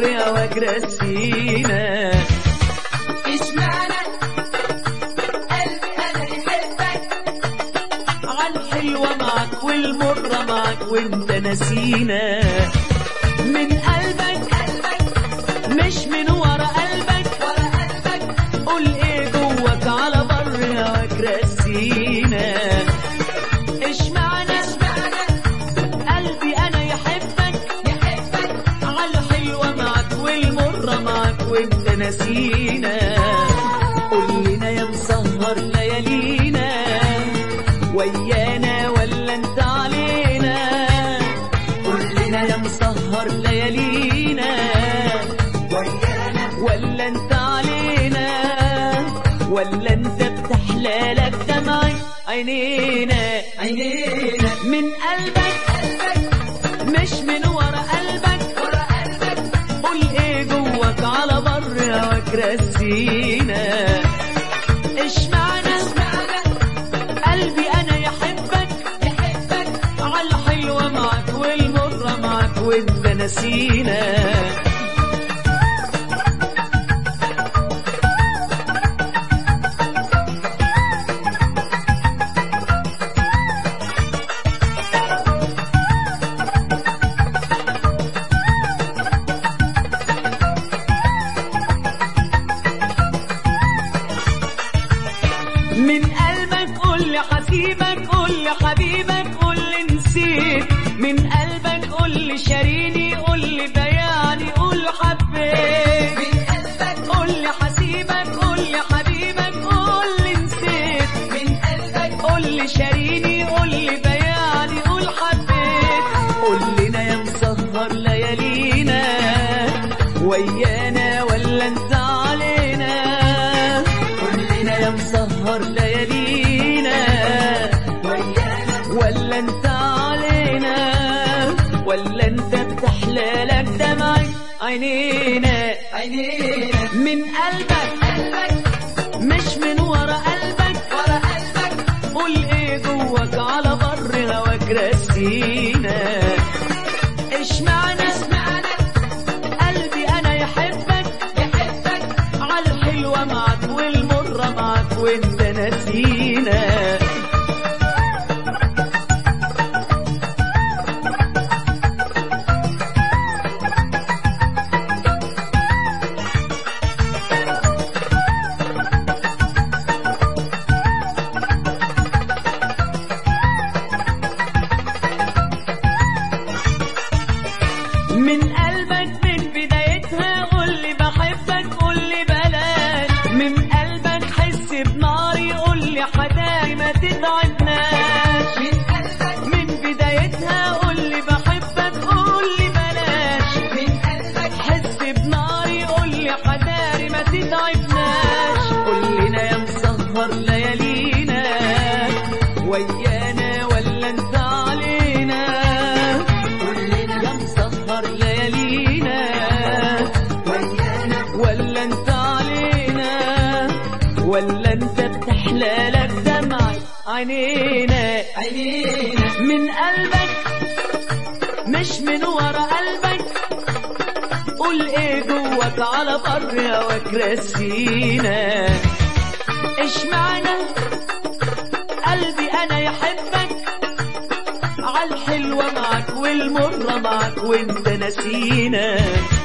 بر هواك رسينا اشمعنى قلبي انا يحبك عالحلوة معك والمرة معك وانت نسينا من قلبك قلبك مش من ورا قلبك ورا قلبك قول ايه جواك على بر هواك رسينا اشمعنى اشمعنى قلبي انا يحبك يحبك عالحلوة معك والمرة معك وانت نسينا قول لنا يا مسهر ليالينا ويانا ولا انت علينا قول لنا يا مسهر ليالينا ويانا ولا انت علينا ولا انت بتحلالك دمعي عينينا عينينا من قلبك قلبك مش من ورا قلبك ورا قلبك قول ايه جواك على بر هواك رسينا اشمعنى اشمعنى قلبي انا يحبك يحبك عالحلوة معك والمرة معك وانت نسينا من قلبك قول لي حسيبك قول لي حبيبك قول لي نسيت من قلبك قول لي شاريني قول لي بياني قول حبيت من قلبك قول لي حسيبك قول لي حبيبك قول لي نسيت من قلبك قول لي شاريني قول لي بياني قول حبيت قول لنا يا مسهر ليالينا ويانا ولا انت علينا قول لنا يا مسهر ليالينا ويانا ولا انت علينا ولا انت بتحلالك دمعي عينينا عينينا من قلبك قلبك مش من ورا قلبك ورا قلبك قول ايه جواك على بر هواك رسينا اشمعنى اشمعنى قلبي انا يحبك يحبك عالحلوة معك والمرة معك وانت نسينا من قلبك من بدايتها قول لي بحبك قول لي بلاش من قلبك حس بناري قول لي حداي ما تتعبناش من قلبك من بدايتها قول لي بحبك قول لي بلاش من قلبك حس بناري قول لي حداري ما تتعبناش قول لنا يا مسهر ليالينا ويانا ولا انت علينا قول لنا يا مسهر ليالينا ويانا ولا انت علينا ولا انت بتحلالك دمعي عينينا عينينا من قلبك مش من ورا قلبك قول ايه جواك على بر هواك رسينا اشمعنى قلبي انا يحبك عالحلوة معك والمرة معك وانت نسينا